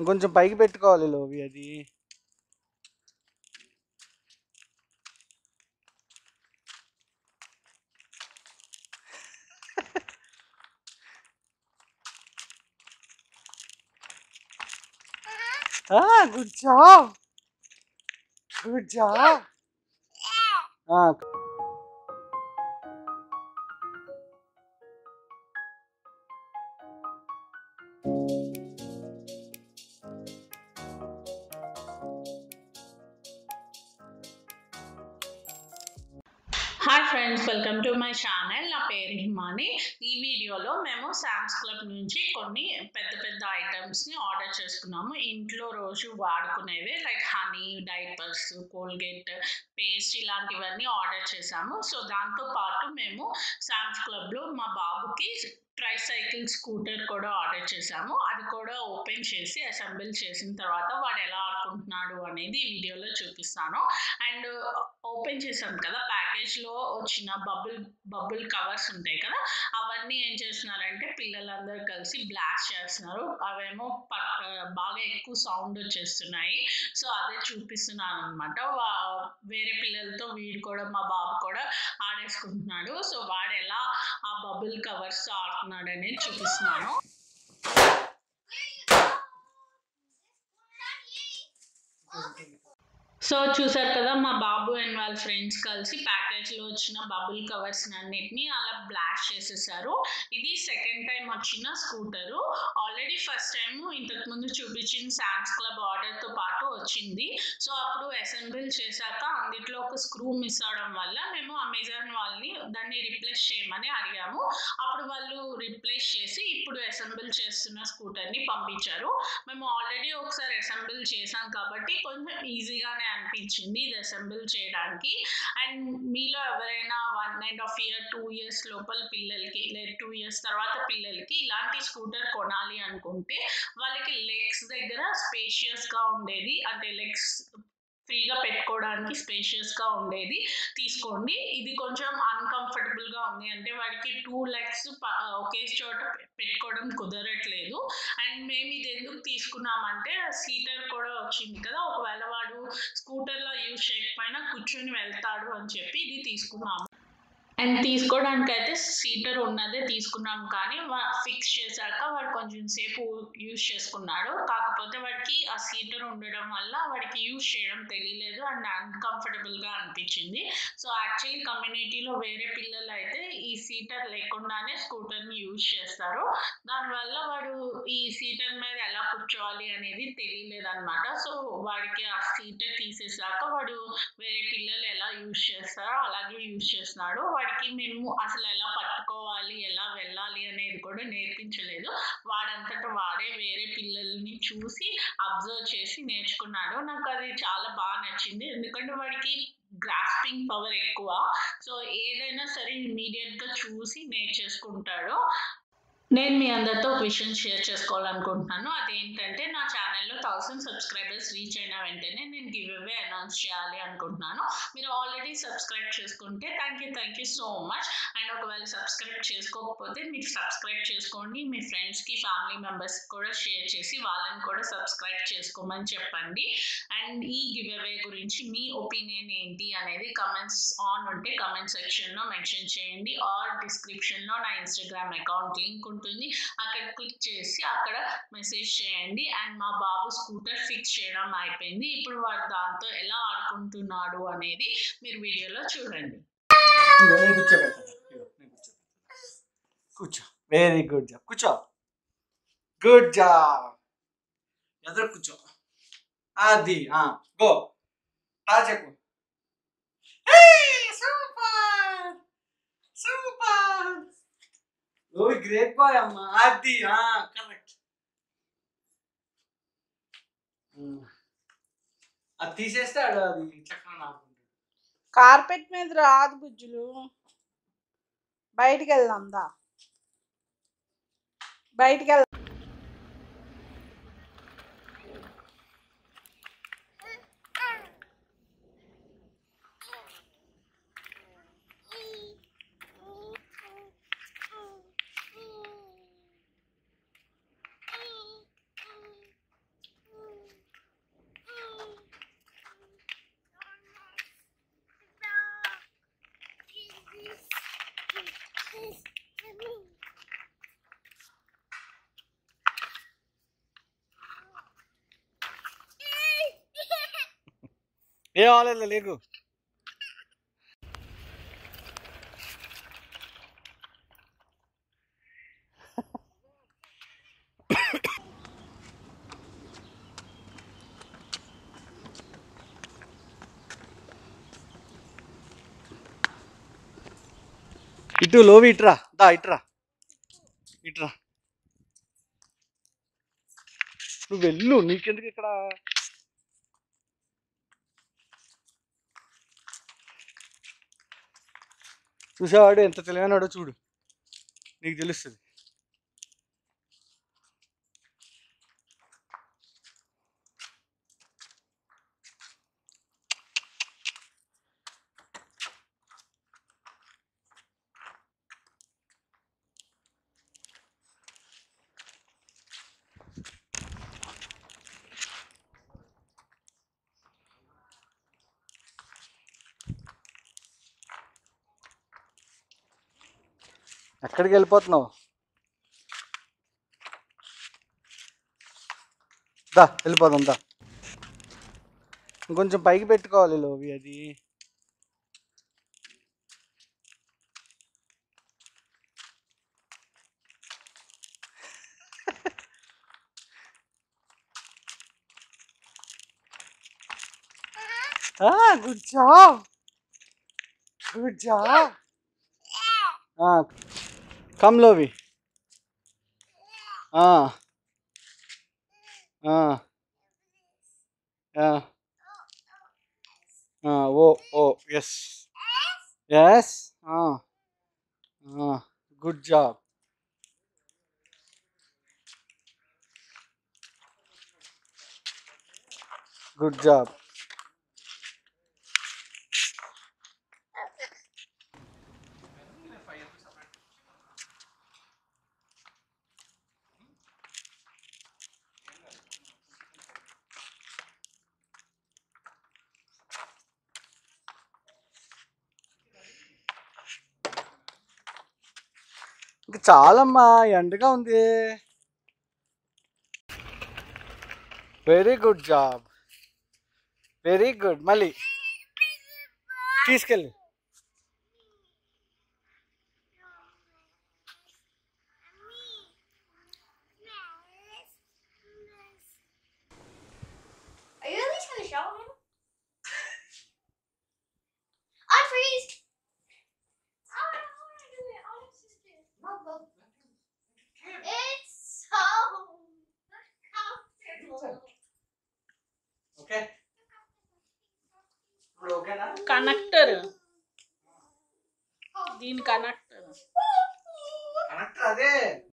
కొంచెం పైకి పెట్టుకోవాలి లోవి అది good job good job hi friends welcome to my channel నా పేరు హిమాని ఈ వీడియోలో మేము శామ్స్ క్లబ్ నుంచి కొన్ని పెద్ద పెద్ద ఐటమ్స్ని ఆర్డర్ చేసుకున్నాము ఇంట్లో రోజు వాడుకునేవి like honey diapers Colgate paste ఇలాంటివన్నీ ఆర్డర్ చేసాము సో దాంతో పాటు మేము శామ్స్ క్లబ్లో మా బాబుకి ట్రై సైకిల్ స్కూటర్ కూడా ఆర్డర్ చేసాము అది కూడా ఓపెన్ చేసి అసెంబుల్ చేసిన తర్వాత వాడు ఎలా ఆడుకుంటున్నాడు అనేది ఈ వీడియోలో చూపిస్తాను అండ్ ఓపెన్ చేసాం కదా ప్యాకేజ్లో వచ్చిన బబుల్ బబుల్ కవర్స్ ఉంటాయి కదా అవన్నీ ఏం చేస్తున్నారంటే పిల్లలందరూ కలిసి బ్లాస్ట్ చేస్తున్నారు అవేమో పక్క బాగా ఎక్కువ సౌండ్ వచ్చేస్తున్నాయి సో అదే చూపిస్తున్నాను అనమాట వేరే పిల్లలతో వీడు కూడా మా బాబు కూడా ఆడేసుకుంటున్నాడు సో వాడు ఎలా ఆ బబుల్ కవర్స్ ఆడుతున్నాడు అనేది చూపిస్తున్నాను సో చూసారు కదా మా బాబు అండ్ వాళ్ళ ఫ్రెండ్స్ కలిసి ప్యాకేజ్లో వచ్చిన బబుల్ కవర్స్ అన్నిటిని అలా బ్లాస్ట్ చేసేసారు ఇది సెకండ్ టైం వచ్చిన స్కూటరు ఆల్రెడీ ఫస్ట్ టైం ఇంతకుముందు చూపించిన శామ్స్ క్లబ్ ఆర్డర్తో పాటు వచ్చింది సో అప్పుడు అసెంబుల్ చేశాక అందులో ఒక స్క్రూ మిస్ అవడం వల్ల మేము అమెజాన్ వాళ్ళని దాన్ని రిప్లేస్ చేయమని అడిగాము అప్పుడు వాళ్ళు రిప్లేస్ చేసి ఇప్పుడు అసెంబుల్ చేస్తున్న స్కూటర్ని పంపించారు మేము ఆల్రెడీ ఒకసారి అసెంబుల్ చేసాం కాబట్టి కొంచెం ఈజీగానే అనిపించింది ఇది అసెంబుల్ చేయడానికి అండ్ మీలో ఎవరైనా one and half year two years లోపల పిల్లలకి లేదా టూ ఇయర్స్ తర్వాత పిల్లలకి ఇలాంటి స్కూటర్ కొనాలి అనుకుంటే వాళ్ళకి లెగ్స్ దగ్గర స్పేషియస్గా ఉండేది అంటే లెగ్స్ ఫ్రీగా పెట్టుకోవడానికి స్పేషియస్గా ఉండేది తీసుకోండి ఇది కొంచెం అన్కంఫర్టబుల్గా ఉంది అంటే వాడికి టూ లెగ్స్ ఒకే చోట పెట్టుకోవడం కుదరట్లేదు అండ్ మేము ఇది ఎందుకు తీసుకున్నామంటే సీటర్ కూడా వచ్చింది కదా ఒకవేళ వాడు స్కూటర్లో యూజ్ చేయకపోయినా కూర్చొని వెళ్తాడు అని చెప్పి ఇది తీసుకున్నాము అండ్ తీసుకోవడానికి అయితే సీటర్ ఉన్నదే తీసుకున్నాం కానీ ఫిక్స్ చేశాక వాడు కొంచెం సేపు యూజ్ చేసుకున్నాడు కాకపోతే వాడికి ఆ సీటర్ ఉండడం వల్ల వాడికి యూజ్ చేయడం తెలియలేదు అండ్ అన్కంఫర్టబుల్గా అనిపించింది సో యాక్చువల్లీ కమ్యూనిటీలో వేరే పిల్లలు అయితే ఈ సీటర్ లేకుండానే స్కూటర్ని యూజ్ చేస్తారు దానివల్ల వాడు ఈ సీటర్ మీద ఎలా కూర్చోవాలి అనేది తెలియలేదు అనమాట సో వాడికి ఆ సీటర్ తీసేసాక వాడు వేరే పిల్లలు ఎలా యూజ్ చేస్తారో అలాగే యూజ్ చేస్తున్నాడు వాడికి మేము అసలు ఎలా పట్టుకోవాలి ఎలా వెళ్ళాలి అనేది కూడా నేర్పించలేదు వాడంతట వాడే వేరే పిల్లల్ని చూసి అబ్జర్వ్ చేసి నేర్చుకున్నాడు నాకు అది చాలా బాగా నచ్చింది ఎందుకంటే వాడికి గ్రాస్పింగ్ పవర్ ఎక్కువ సో ఏదైనా సరే ఇమీడియట్గా చూసి నేర్చేసుకుంటాడు నేను మీ అందరితో ఒక విషయం షేర్ చేసుకోవాలనుకుంటున్నాను అదేంటంటే నా ఛానల్లో థౌసండ్ సబ్స్క్రైబర్స్ రీచ్ అయిన వెంటనే నేను గివ్ అవే అనౌన్స్ చేయాలి అనుకుంటున్నాను మీరు ఆల్రెడీ సబ్స్క్రైబ్ చేసుకుంటే thank you thank you so much and ఒకవేళ సబ్స్క్రైబ్ చేసుకోకపోతే మీరు సబ్స్క్రైబ్ చేసుకోండి మీ ఫ్రెండ్స్కి ఫ్యామిలీ మెంబర్స్కి కూడా షేర్ చేసి వాళ్ళని కూడా సబ్స్క్రైబ్ చేసుకోమని చెప్పండి అండ్ ఈ గివ్ అవే గురించి మీ ఒపీనియన్ ఏంటి అనేది కమెంట్స్ ఆన్ ఉంటే కమెంట్ సెక్షన్లో మెన్షన్ చేయండి ఆర్ డిస్క్రిప్షన్లో నా ఇన్స్టాగ్రామ్ అకౌంట్ లింక్ ఉంటుంది అక్కడ క్లిక్ చేసి అక్కడ మెసేజ్ చేయండి అండ్ మా బాబు స్కూటర్ ఫిక్స్ చేయడం అయిపోయింది ఇప్పుడు వాడు దాంతో ఎలా ఆడుకుంటున్నాడు అనేది మీరు వీడియోలో చూడండి ఇదిగో నేను కూర్చోబెడతాను ఇదిగో నేను కూర్చోబెడతాను కూర్చో వెరీ గుడ్ జాబ్ కూర్చో గుడ్ జాబ్ ఎదురు కూర్చో అది గో టా చెప్పు super super oh great boy అమ్మా అది కరెక్ట్ అది తీసేస్తే ఆడు అది చక్కగా ఆడుకుంటాడు కార్పెట్ మీద రాదు బుజ్జులు బయటికి వెళ్దాం దా బయటికి వెళ్దాం ఏ అవ్వలేదు లేకు ఇటు లోవి ఇట్రా దా ఇట్రా ఇట్రా నువ్వు వెళ్ళు నీకెందుకు ఇక్కడ చూసేవాడు ఎంత తెలివైనాడో చూడు నీకు తెలుస్తుంది ఎక్కడికి వెళ్ళిపోతున్నావు దా వెళ్ళిపోదాం దా ఇంకొంచెం పైకి పెట్టుకోవాలి లోవి అది good job good job come లోవి oh oh yes yes good job good job ఇంకా చాలమ్మా ఎండగా ఉంది very good job very good మళ్ళీ తీసుకెళ్ళి Are you at least gonna show him? Unfreeze! I don't wanna do it. I'll just do it. It's so comfortable. Okay ఇప్పుడు ఓకేనా connector దీని connector connector అదే